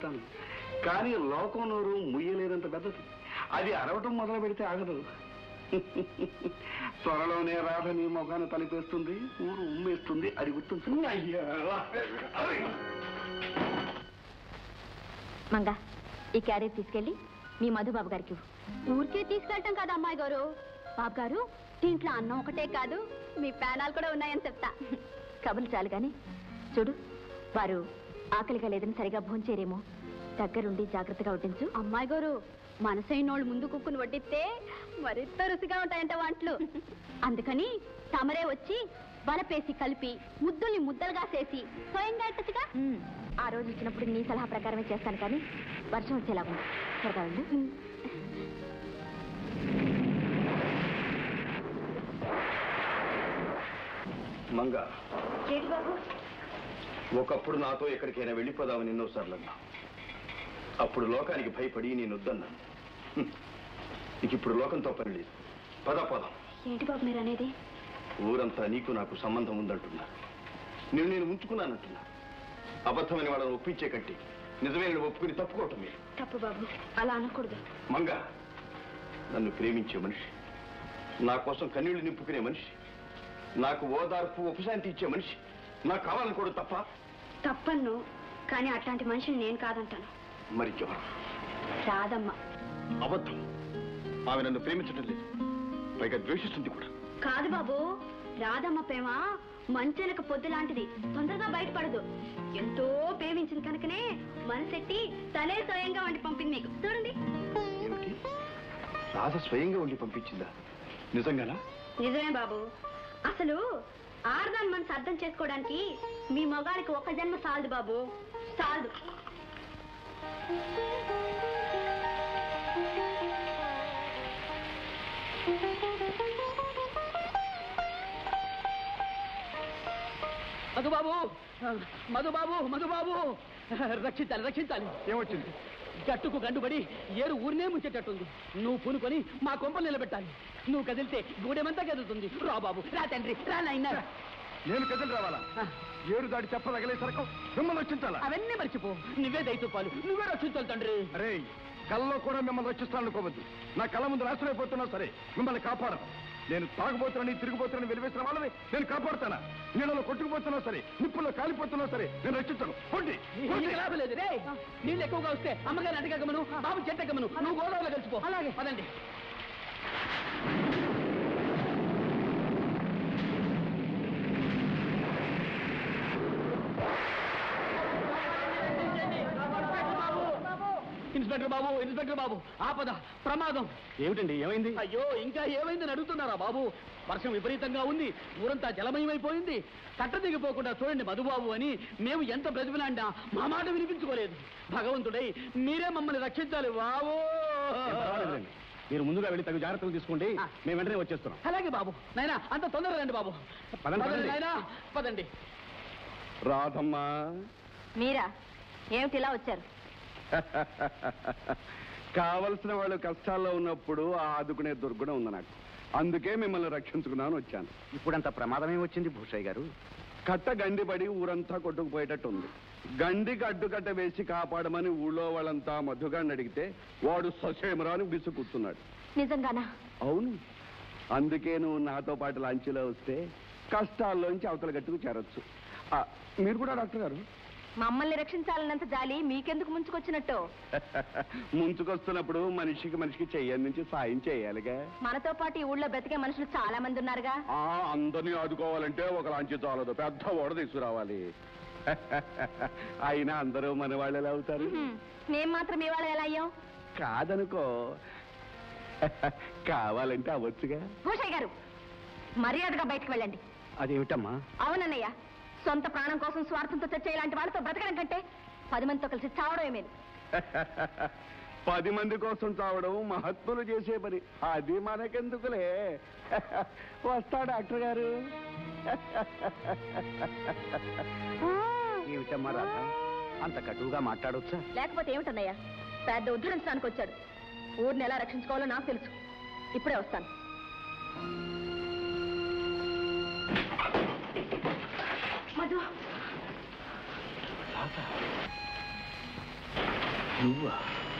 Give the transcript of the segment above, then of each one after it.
ఇస్తాను కానీ లోకం నోరు ముయ్యలేనంత పెద్దది అది అరవటం మొదలు పెడితే ఆగదు త్వరలోనే రాధ నీ ముఖాన్ని తలిపేస్తుంది ఊరు ఉమ్మేస్తుంది అది గుర్తుంటుంది అయ్యా మంగ ఈ క్యారేజ్ తీసుకెళ్ళి మీ మధుబాబు గారికి ఇవ్వు. ఊరికే తీసుకెళ్ళటం కదా అమ్మాయి గారు బాబు గారు దీంట్లో అన్నం ఒకటే కాదు మీ పేనాలు కూడా ఉన్నాయని చెప్తా కబుర్లు చాలు కానీ చూడు వారు ఆకలిగా లేదని సరిగా భోంచేరేమో దగ్గరుండి జాగ్రత్తగా వడ్డించు అమ్మాయి గారు మనసైనోళ్ళు ముందు కుక్కుని వడ్డిస్తే మరింత రుచిగా ఉంటాయంట వంటలు అందుకని తమరే వచ్చి వలపేసి కలిపి ముద్దుల్ని ముద్దలుగా చేసి స్వయంగా ఎట్టచ్చుగా ఆ రోజు ఇచ్చినప్పుడు నీ సలహా ప్రకారమే చేస్తాను కానీ వర్షం వచ్చేలాగా ఉంది త్వరగా వెళ్ళు మంగ ఏంటి బాబు ఒకప్పుడు నాతో ఎక్కడికైనా వెళ్ళిపోదామని ఎన్నోసార్లు అన్నా అప్పుడు లోకానికి భయపడి నేను వద్దన్నాను హ్మ్. ఇక ఇప్పుడు లోకంతో పని లేదు పద పదం ఏంటి బాబు మీరు అనేది ఊరంతా నీకు నాకు సంబంధం ఉందంటున్నా నేను నేను ఉంచుకున్నానంటున్నా అబద్ధమైన వాళ్ళని ఒప్పించే కంటే నిజమైన ఒప్పుకుని తప్పుకోవటం మీరు తప్పు బాబు అలా అనకూడదు మంగ నన్ను ప్రేమించే మనిషి నా కోసం కన్నీళ్లు నింపుకునే మనిషి నాకు ఓదార్పు ఉపశాంతి ఇచ్చే మనిషి నాకు కావాలనుకోవడం తప్ప తప్పన్ను కానీ అట్లాంటి మనిషిని నేను కాదంటాను మరి ఎవరు రాదమ్మ అబద్ధం ఆమె నన్ను ప్రేమించడం లేదు పైగా ద్వేషిస్తుంది కూడా కాదు బాబు రాధమ్మ ప్రేమ మంచెనక పొద్దు లాంటిది తొందరగా బయటపడదు ఎంతో ప్రేమించింది కనుకనే మనసెట్టి తనే స్వయంగా వండి పంపింది మీకు చూడండి ఏమిటి రాధ స్వయంగా ఉండి పంపించిందా నిజంగానా నిజమే బాబు అసలు ఆడదాని మనసు అర్థం చేసుకోవడానికి మీ మగాడికి ఒక జన్మ సాలదు బాబు సాలదు మధుబాబు మధుబాబు మధుబాబు రక్షించాలి రక్షించాలి ఏమొచ్చింది గట్టుకు గండుబడి ఏరు ఊరినే ముంచేటట్టుంది నువ్వు పూనుకొని మా కొంపలు నిలబెట్టాలి నువ్వు కదిలితే గూడెమంతా కదులుతుంది రా బాబు రా తండ్రి రా నాయనా నేను కథలు రావాలా ఏడు దాడి చెప్పదగలే సరకం మిమ్మల్ని రక్షించాలా అవన్నీ మర్చిపో నువ్వే దయతూపాలు నువ్వే రక్షించాలి తండ్రి అరే కళ్ళలో కూడా మిమ్మల్ని రక్షిస్తాననుకోవద్దు నా కళ్ళ ముందు నాశనమైపోతున్నా సరే మిమ్మల్ని కాపాడను నేను తాగుబోతున్నాను తిరిగిపోతున్నాను వెలివేసిన వాళ్ళని నేను కాపాడుతానా నీళ్ళలో కొట్టుకుపోతున్నా సరే నిప్పుల్లో కాలిపోతున్నా సరే నేను రక్షించను పొండి నీకు లాభం లేదు రే నీళ్ళు ఎక్కువగా వస్తే అమ్మగారిని అడగమను బాబు చెట్టగమను నువ్వు గోదావరిలో కలిసిపో అలాగే పదండి ఇన్స్పెక్టర్ బాబు ఇన్స్పెక్టర్ బాబు ఆపద ప్రమాదం ఏమిటండి ఏమైంది అయ్యో ఇంకా ఏమైందని అడుగుతున్నారా బాబు వర్షం విపరీతంగా ఉంది ఊరంతా జలమయమైపోయింది కట్ట దిగిపోకుండా చూడండి మధుబాబు అని మేము ఎంత బ్రతిమలాడినా మా మాట వినిపించుకోలేదు భగవంతుడై మీరే మమ్మల్ని రక్షించాలి బాబు మీరు ముందుగా వెళ్ళి తగు జాగ్రత్తలు తీసుకోండి ఆ. మేము వెంటనే వచ్చేస్తున్నాం అలాగే బాబు నాయనా అంత తొందరగా రండి బాబు పదండి, పదండి పదండి. నాయనా పదండి రాధమ్మా మీరా ఏమిటి ఇలా వచ్చారు కావలసిన వాళ్ళు కష్టాల్లో ఉన్నప్పుడు ఆదుకునే దుర్గుణం ఉంది నాకు అందుకే మిమ్మల్ని రక్షించుకున్నాను వచ్చాను ఇప్పుడంత ప్రమాదమే వచ్చింది భూషయ్య గారు కట్ట గండిపడి ఊరంతా కొట్టుకుపోయేటట్టు ఉంది గండికి అడ్డుకట్ట వేసి కాపాడమని ఊళ్ళో వాళ్ళంతా మధుగాన్ని అడిగితే వాడు ససేమరాని విసుకుతున్నాడు నిజంగానా అవును అందుకే నువ్వు నాతో పాటు లంచ్లో వస్తే కష్టాల్లోంచి అవతల గట్టుకు చేరొచ్చు ఆ, మీరు కూడా డాక్టర్ గారు మమ్మల్ని రక్షించాలన్నంత జాలి మీకెందుకు ముంచుకొచ్చినట్టు ముంచుకొస్తున్నప్పుడు మనిషికి మనిషికి చెయ్యని నుంచి సాయం చేయాలిగా మనతో పాటు ఈ ఊళ్ళో బ్రతికే మనుషులు చాలా మంది ఉన్నారుగా ఆ అందరినీ ఆదుకోవాలంటే ఒక లాంచి చాలదు పెద్ద ఓడ తీసుకురావాలి అయినా అందరూ మన వాళ్ళు ఎలా అవుతారు హ్మ్. మేం మాత్రం ఇవాళ ఎలా అయ్యాం కాదనుకో కావాలంటే అవ్వచ్చుగా భూషయ్య గారు మర్యాదగా బయటకు వెళ్ళండి అదేమిటమ్మా అవునన్నయ్య సొంత ప్రాణం కోసం స్వార్థంతో చచ్చే ఇలాంటి వాళ్ళతో బ్రతకడం కంటే పది మందితో కలిసి చావడం ఏమేది పది మంది కోసం చావడం మహత్ములు చేసే పని అది మనకెందుకులే వస్తా డాక్టర్ గారు ఏమిటమ్మా రాధ అంత కటువుగా మాట్లాడొచ్చా లేకపోతే ఏమిటన్నయ్య పెద్ద ఉద్ధరించడానికి వచ్చాడు ఊరిని ఎలా రక్షించుకోవాలో నాకు తెలుసు ఇప్పుడే వస్తాను మధు నువ్వా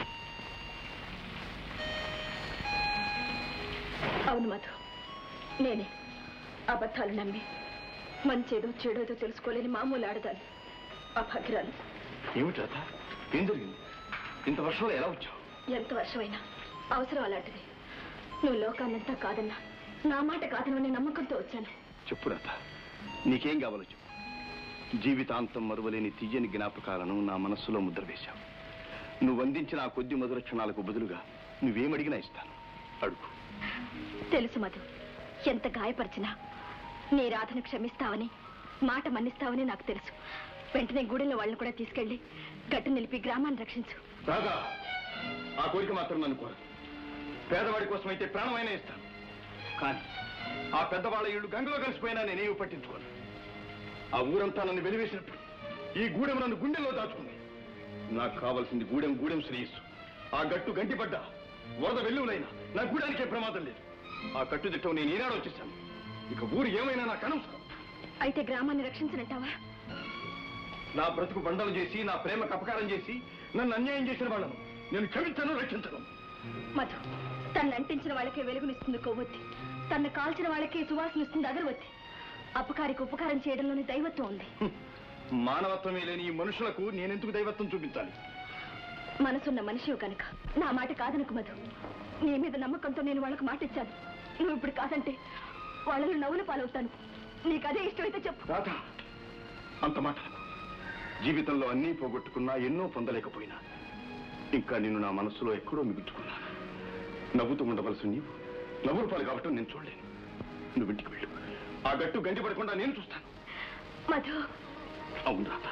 అవును మధు నేనే అబద్ధాలు నమ్మి మంచేదో చెడేదో తెలుసుకోలేని మామూలు ఆడదాన్ని అభాగ్రాలు ఏమిటి రాత ఏం జరిగింది ఇంత వర్షంలో ఎలా వచ్చావు ఎంత వర్షమైనా అవసరం అలాంటిది నువ్వు లోకాన్నంతా కాదన్నా నా మాట కాదనని నమ్మకంతో వచ్చాను చెప్పు రాత నీకేం కావాలో చెప్పు జీవితాంతం మరువలేని తీయని జ్ఞాపకాలను నా మనస్సులో ముద్ర వేశావు నువ్వు అందించిన ఆ కొద్ది మధుర క్షణాలకు బదులుగా నువ్వేమడిగినా ఇస్తాను అడుగు తెలుసు మధు ఎంత గాయపరిచినా నీ రాధను క్షమిస్తావని మాట మన్నిస్తావని నాకు తెలుసు వెంటనే గూడెంలో వాళ్ళని కూడా తీసుకెళ్లి గట్టు నిలిపి గ్రామాన్ని రక్షించు రాదా ఆ కోరిక మాత్రం నన్ను కోరదు పేదవాడి కోసం అయితే ప్రాణమైనా ఇస్తాను కానీ ఆ పెద్దవాళ్ళ ఇళ్ళు గంగలో కలిసిపోయినా నేనేమి పట్టించుకోను ఆ ఊరంతా నన్ను వెలివేసినప్పుడు ఈ గూడెం నన్ను గుండెల్లో దాచుకుంది నాకు కావలసింది గూడెం గూడెం శ్రేయస్సు ఆ గట్టు గంటిపడ్డా వరద వెల్లువలైనా నా గూడానికే ప్రమాదం లేదు ఆ కట్టుదిట్టం నేను ఈనాడు వచ్చేసాను ఇక ఊరు ఏమైనా నాకు అనవసరం అయితే గ్రామాన్ని రక్షించనంటావా నా బ్రతుకు బండలు చేసి నా ప్రేమకు అపకారం చేసి నన్ను అన్యాయం చేసిన వాళ్ళను నేను క్షమించను రక్షించను మధు తన్ను అంటించిన వాళ్ళకే వెలుగునిస్తుంది కొవ్వొత్తి తన్ను కాల్చిన వాళ్ళకే సువాసనిస్తుంది అగరవత్తి అపకారికి ఉపకారం చేయడంలోని దైవత్వం ఉంది హ్మ్. మానవత్వమే లేని ఈ మనుషులకు నేనెందుకు దైవత్వం చూపించాలి మనసున్న మనిషివి కనుక నా మాట కాదనుకు మధు నీ మీద నమ్మకంతో నేను వాళ్ళకు మాట ఇచ్చాను నువ్వు ఇప్పుడు కాదంటే వాళ్ళని నవ్వుల పాలవుతాను నీకు అదే ఇష్టమైతే చెప్పు రాధా అంత మాట అనకు. జీవితంలో అన్నీ పోగొట్టుకున్నా ఎన్నో పొందలేకపోయినా ఇంకా నిన్ను నా మనస్సులో ఎక్కడో మిగుల్చుకున్నా నవ్వుతూ ఉండవలసి నీవు నవ్వుల పాలు కాబట్టి నేను చూడలేను నువ్వు ఇంటికి వెళ్ళు ఆ గట్టు గంటి పడకుండా నేను చూస్తాను మధు అవును రాధా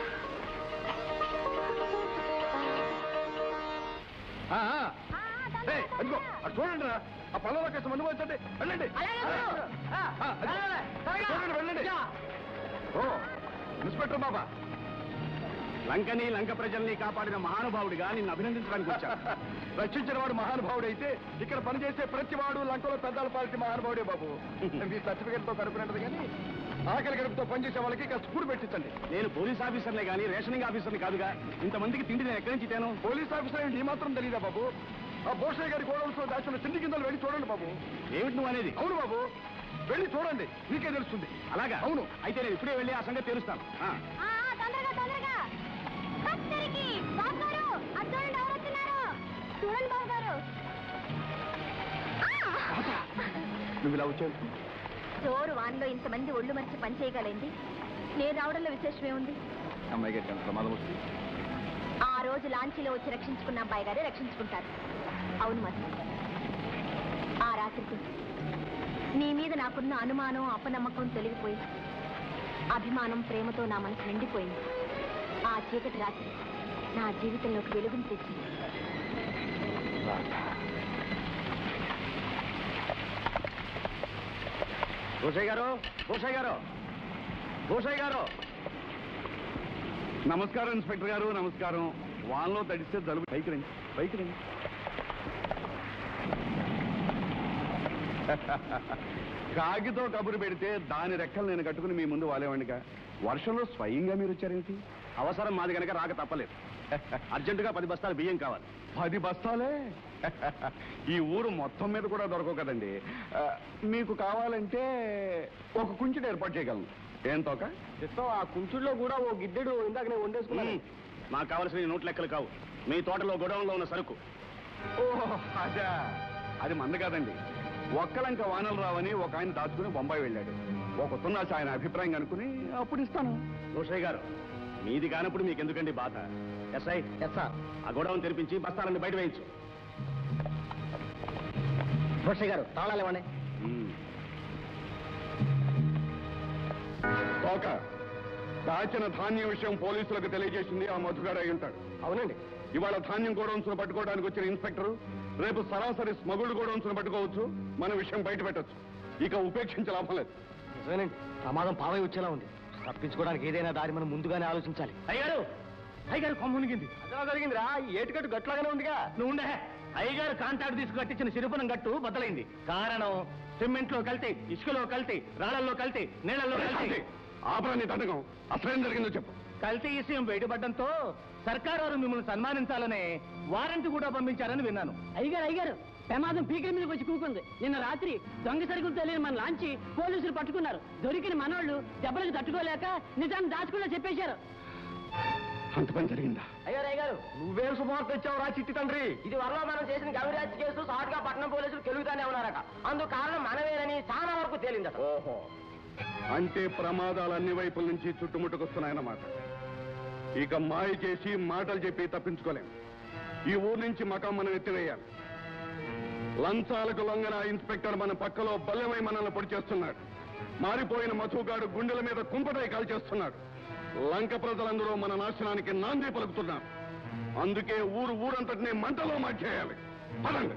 ఏయ్, అదిగో అటు చూడండి రా ఆ పళ్ళలో కాస్త మందు వచ్చండి వెళ్ళండి ఆ, ఆ, అదిగో. చూడండి వెళ్ళండి ఓ ఇన్స్పెక్టర్ బాబా లంకని లంక ప్రజల్ని కాపాడిన మహానుభావుడిగా నిన్ను అభినందించడానికి వచ్చాను రక్షించిన వాడు మహానుభావుడైతే ఇక్కడ పనిచేసే ప్రతి వాడు లంకలో పెద్దాల పార్టీ మహానుభావుడే బాబు మీ సర్టిఫికేట్ తో కడుపునట్టు కానీ ఆకలి గడుపుతో పనిచేసే వాళ్ళకి కాస్త స్కూల్ పెట్టించండి నేను పోలీస్ ఆఫీసర్లే కానీ రేషనింగ్ ఆఫీసర్ని కాదుగా ఇంతమందికి తిండి నేను ఎక్కడి నుంచి తేను పోలీస్ ఆఫీసర్ ఏంటి ఈ మాత్రం తెలియదా బాబు ఆ భూషయ్య గారి గోడౌన్స్ దాచిన తిండి కిందలు వెళ్ళి చూడండి బాబు ఏమిటి నువ్వు అనేది అవును బాబు వెళ్ళి చూడండి మీకే తెలుస్తుంది అలాగా అవును అయితే నేను ఇప్పుడే వెళ్ళి ఆ సంగతి తెలుస్తాను తొందరగా తొందరగా కత్తెరికి బాబు గారు అటు చూడండి ఎవరు వస్తున్నారు చూడండి బాబు గారు నువ్వు ఇలా వచ్చావు జోరు వాన్లో ఇంతమంది ఒళ్ళు మరిచి పని చేయగలింది నేను రావడంలో విశేషమే ఉంది అమ్మాయి గారికి ప్రమాదం వస్తుంది ఆ రోజు లాంచీలో వచ్చి రక్షించుకున్న అబ్బాయి గారే రక్షించుకుంటారు అవును మధు ఆ రాత్రికి నీ మీద నాకున్న అనుమానం అపనమ్మకం తొలగిపోయి అభిమానం ప్రేమతో నా మనసు నిండిపోయింది ఆ చీకటి రాత్రి నా జీవితంలోకి వెలుగుని తెచ్చింది భూషయ్య గారు భూషయ్య గారు భూషయ్య గారు నమస్కారం ఇన్స్పెక్టర్ గారు నమస్కారం వాన్లో తడిస్తే జలుబు పైకి రండి పైకి రండి కాగితో కబురు పెడితే దాని రెక్కలు నేను కట్టుకుని మీ ముందు వాలేవాడిగా వర్షంలో స్వయంగా మీరు వచ్చారేంటి అవసరం మాది కనుక రాక తప్పలేదు అర్జెంటుగా పది బస్తాలు బియ్యం కావాలి పది బస్తాలే ఈ ఊరు మొత్తం మీద కూడా దొరకవు కదండి ఆ, మీకు కావాలంటే ఒక కుంచెడు ఏర్పాటు చేయగలను ఏం తోక ఆ కుంచుడులో కూడా ఓ గిద్దెడు ఇందాక నేను వండేసుకున్నాను నాకు కావాల్సిన ఈ నోట్ లెక్కలు కావు మీ తోటలో గొడవంలో ఉన్న సరుకు ఓ అదా అది మంద కాదండి ఒక్కలంక వానలు రావని ఒక ఆయన దాచుకుని బొంబాయి వెళ్ళాడు ఒక తున్నాసి ఆయన అభిప్రాయం కనుక్కుని అప్పుడు ఇస్తాను రోషయ్య గారు మీది కానప్పుడు మీకు ఎందుకండి బాధ ఎస్ఐ ఎస్ఆర్ ఆ గొడవను తెరిపించి బస్తాలన్నీ బయట వేయించు భూషయ్య గారు తాళాలు ఇవ్వండి తోక దాచిన ధాన్యం విషయం పోలీసులకు తెలియజేసింది ఆ మధుగాడు అయి ఉంటాడు అవునండి ఇవాళ ధాన్యం గోడౌన్స్ను పట్టుకోవడానికి వచ్చిన ఇన్స్పెక్టర్ రేపు సరాసరి స్మగుళ్ళు గోడౌన్స్ను పట్టుకోవచ్చు మన విషయం బయట పెట్టచ్చు ఇక ఉపేక్షించే లాభం లేదు నిజమేనండి ప్రమాదం పావై వచ్చేలా ఉంది తప్పించుకోవడానికి ఏదైనా దారి మనం ముందుగానే ఆలోచించాలి అయ్యారు అయ్యగారు కొమ్మ మునిగింది అదే జరిగిందిరా ఈ ఏటుగట్టు గట్లాగానే ఉందిగా నువ్వు ఉండే అయ్యగారు కాంటాక్ట్ తీసుకు కట్టించిన సిరుపునం గట్టు బద్దలైంది కారణం సిమెంట్ లో కలితే ఇసుకలో కలితే రాళ్లలో కలితే నీళ్లలో కలితే ఆపరాన్ని దండకం అసలేం జరిగిందో చెప్పు కల్తీ విషయం బయటపడడంతో సర్కారు మిమ్మల్ని సన్మానించాలనే వారెంట్ కూడా పంపించారని విన్నాను అయ్యగారు అయ్యగారు ప్రమాదం పీకల మీదకి వచ్చి కూకుంది నిన్న రాత్రి దొంగ సరుకులు తెలియని మన లాంచి పోలీసులు పట్టుకున్నారు దొరికిన మనోళ్ళు దెబ్బలకు తట్టుకోలేక నిజాన్ని దాచుకున్నా చెప్పేశారు అంత పని జరిగిందా అయ్యారు అయ్యారు నువ్వేం శుభవార్త ఇచ్చావు రా చిట్టి తండ్రి ఇది వరలో మనం చేసిన గవిరాజ్ కేసు సాటుగా పట్నం పోలీసులు కెలుగుతానే ఉన్నారట అందుకు కారణం మనమేనని చాలా వరకు తేలిందట ఓహో అంటే ప్రమాదాలు అన్ని వైపుల నుంచి చుట్టుముట్టుకొస్తున్నాయన్నమాట ఇక మాయ చేసి మాటలు చెప్పి తప్పించుకోలేం ఈ ఊరు నుంచి మకం మనం ఎత్తివేయాలి లంచాలకు లొంగన ఇన్స్పెక్టర్ మన పక్కలో బల్లెమై మనల్ని పొడి చేస్తున్నాడు మారిపోయిన మధుగాడు గుండెల మీద కుంపటై కాల్చేస్తున్నాడు లంక ప్రజలందరూ మన నాశనానికి నాంది పలుకుతున్నారు అందుకే ఊరు ఊరంతటినీ మంటలో మార్చేయాలి పదండి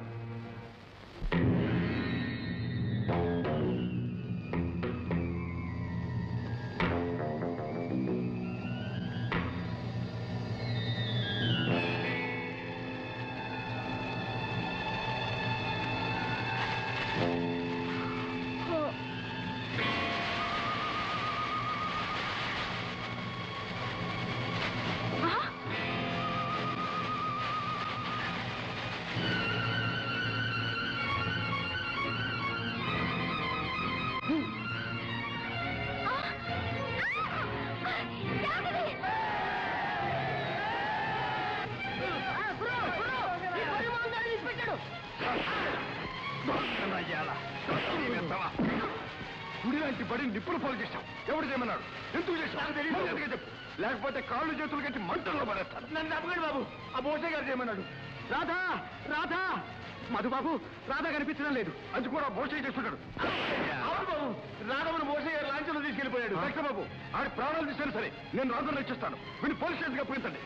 గుడి లాంటి బడి నిప్పులు పాలు చేశాం ఎవడు చేయమన్నాడు ఎందుకు చేశావు మర్యాదగా చెప్పు లేకపోతే కాళ్ళు చేతులు కట్టి మంటల్లో పడేస్తాను నన్ను తప్పకండి బాబు ఆ భోసే గారు చేయమన్నాడు రాధా రాధా మధుబాబు రాధా కనిపించడం లేదు అది కూడా భోసే చేస్తున్నాడు అవును బాబు రాధవను భోసే గారు లాంఛలో తీసుకెళ్లిపోయాడు బాబు ఆడి ప్రాణాలు తీసాను సరే నేను రాధను రక్షిస్తాను వీడిని పోలీస్ స్టేషన్ గా పోయించండి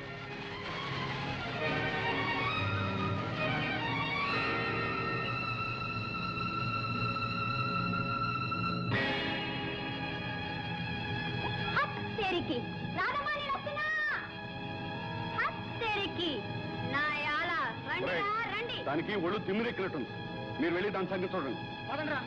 హత్తెరికి రాధమ్మా నేను వస్తున్నా హత్తెరికి నా యాల రండి ఒరేయ్, రా, రండి దానికి ఒళ్ళు తిమ్మిరెక్కినట్టుంది మీరు వెళ్ళి దాని సంగతి చూడండి పదండ్రా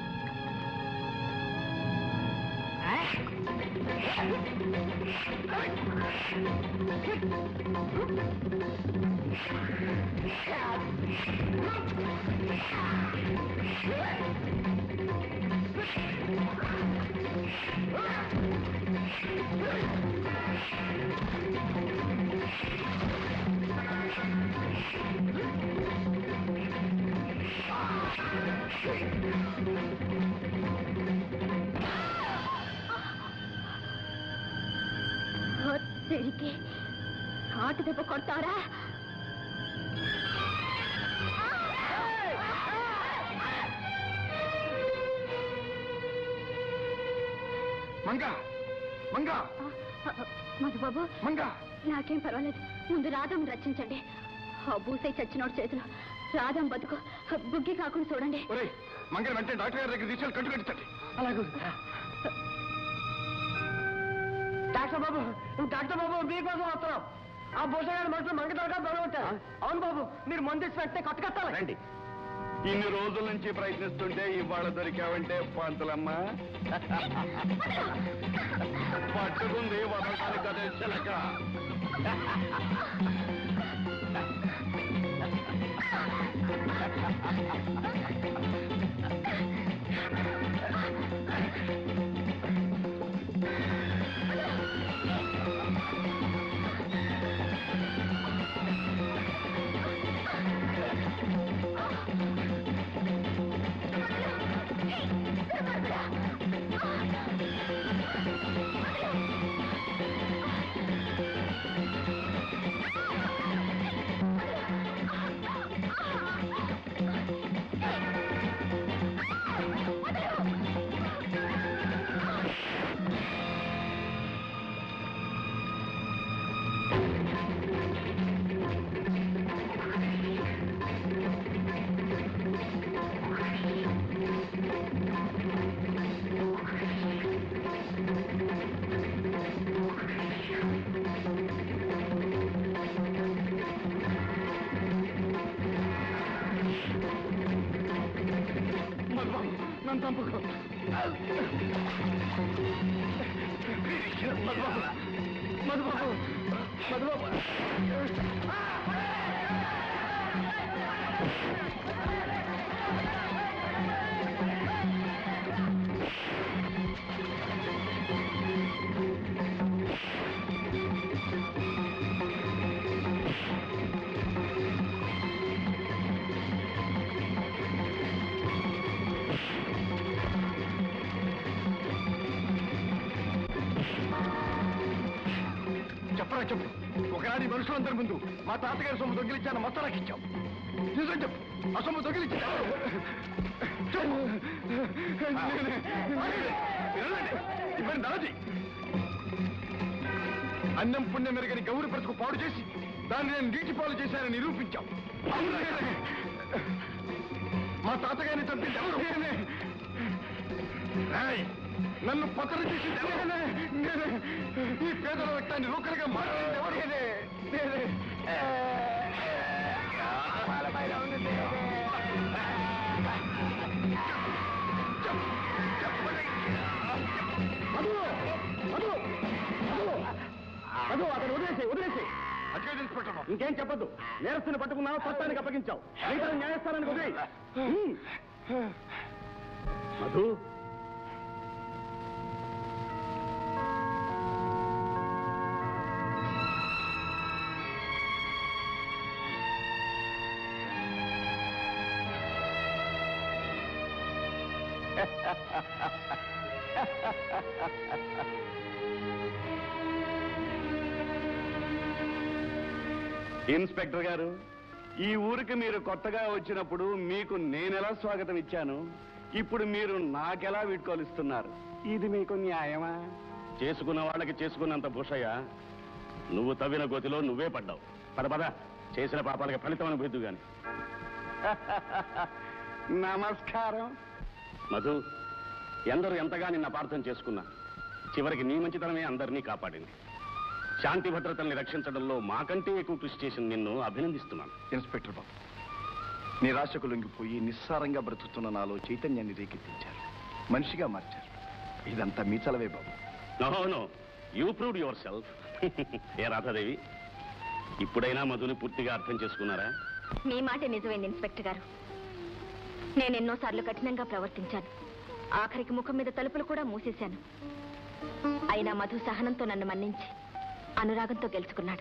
హత్తెరికి కాటు దెబ్బ కొడతారా మంగ మంగ మధుబాబు మంగ నాకేం పర్వాలేదు ముందు రాధం రచించండి ఆ బూసై చచ్చినోడు చేతిలో రాధం బతుకు బుగ్గి కాకుండా చూడండి ఒరేయ్ మంగళ వెంటనే డాక్టర్ గారి దగ్గర తీసుకెళ్ళి కట్టు కట్టించండి అలాగే డాక్టర్ బాబు డాక్టర్ బాబు మీకోసం వస్తున్నాం ఆ భూషగారి మనుషులు మంగ దొరక దొరకొట్టారు అవును బాబు మీరు మందు ఇచ్చి వెంటనే కట్టుకట్టాలి రండి ఇన్ని రోజుల నుంచి ప్రయత్నిస్తుంటే ఇవాళ దొరికావంటే పంతులమ్మ పట్టుకుంది వదలటానికి కదే చిలక మధుబాబు నన్ను చంపుకో మధుబాబు మధుబాబు మధుబాబు చెప్పరా చెప్పు ఒకనాడు ఈ మనుషులందరి ముందు మా తాతగారి సొమ్ము దొంగిలించాను మొత్తం నాకు ఇచ్చావు నిజం చెప్పు ఆ సొమ్ము దొంగిలించా ఇవన్నీ నాది అన్నం పుణ్యం మెరుగని గౌరి బ్రతుకు పాడు చేసి దాన్ని నేను నీటి పాలు చేశానని నిరూపించావు అవును నేనే. మా తాతగారిని చంపింది ఎవరు నేనే. ఏయ్, నన్ను పతన చేసి నేనే నేనే ఈ పేదల రక్తాన్ని రూకలుగా మార్చింది ఎవరు నేనే నేనే పాలపైన ఉంది నేనే. చెప్పు, చెప్పండి. మధు, మధు, మధు. మధు, అతను వదిలేసి వదిలేసి అడ్వైజ్ ఇన్స్పెక్టర్ బాబు. ఇంకేం చెప్పొద్దు నేరస్తుని పట్టుకున్నావు చట్టానికి అప్పగించావు మిగతా న్యాయస్థానానికి వదిలేయ్. హ్మ్. మధు ఇన్స్పెక్టర్ గారు ఈ ఊరికి మీరు కొత్తగా వచ్చినప్పుడు మీకు నేనెలా స్వాగతం ఇచ్చాను ఇప్పుడు మీరు నాకెలా వీడ్కోలిస్తున్నారు ఇది మీకు న్యాయమా చేసుకున్న వాళ్ళకి చేసుకున్నంత భూషయ్య నువ్వు తవ్విన గోతిలో నువ్వే పడ్డావు పద పద చేసిన పాపాలకి ఫలితం అనుభవిద్దు గాని నమస్కారం మధు ఎందరూ ఎంతగా నిన్న అపార్థం చేసుకున్నా చివరికి నీ మంచితనమే అందరినీ కాపాడింది శాంతి భద్రతల్ని రక్షించడంలో మాకంటే ఎక్కువ కృషి చేసిన నిన్ను అభినందిస్తున్నాను ఇన్స్పెక్టర్ బాబు నిరాశకు లొంగిపోయి నిస్సారంగా బ్రతుకుతున్న నాలో చైతన్యాన్ని రేకెత్తించారు మనిషిగా మార్చారు ఇదంతా మీ చలవే బాబు no no you prove yourself ఏ రాధాదేవి ఇప్పుడైనా మధుని పూర్తిగా అర్థం చేసుకున్నారా మీ మాట నిజమైంది ఇన్స్పెక్టర్ గారు నేను ఎన్నోసార్లు కఠినంగా ప్రవర్తించాను ఆఖరికి ముఖం మీద తలుపులు కూడా మూసేశాను అయినా మధు సహనంతో నన్ను మన్నించి అనురాగంతో గెలుచుకున్నాడు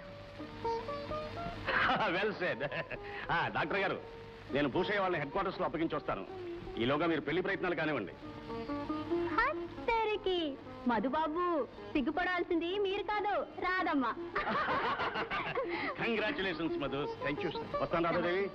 వెల్ సెడ్ డాక్టర్ గారు నేను భూషయ్య వాళ్ళని హెడ్ క్వార్టర్స్ లో అప్పగించి వస్తాను ఈలోగా మీరు పెళ్లి ప్రయత్నాలు కానివ్వండి హత్తరికి మధుబాబు సిగ్గుపడాల్సింది మీరు కాదు రాదమ్మా congratulations Madhu thank you sir వస్తాను రాధాదేవి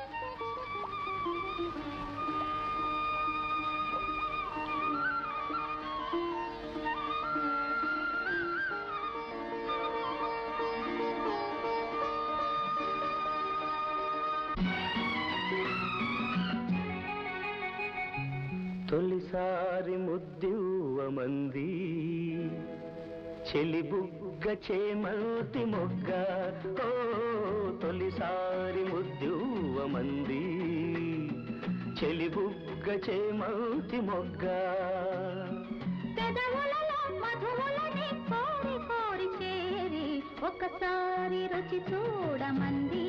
తొలిసారి ముద్దివ్వమంది చెలిబుగ్గ చేమల్తి మొగ్గ ఓ తొలిసారి ముద్దివ్వమంది చెలిబుగ్గ చేమల్తి మొగ్గ పెదవులలో మధువులని కోరి కోరి చేరి ఒకసారి రుచి చూడమంది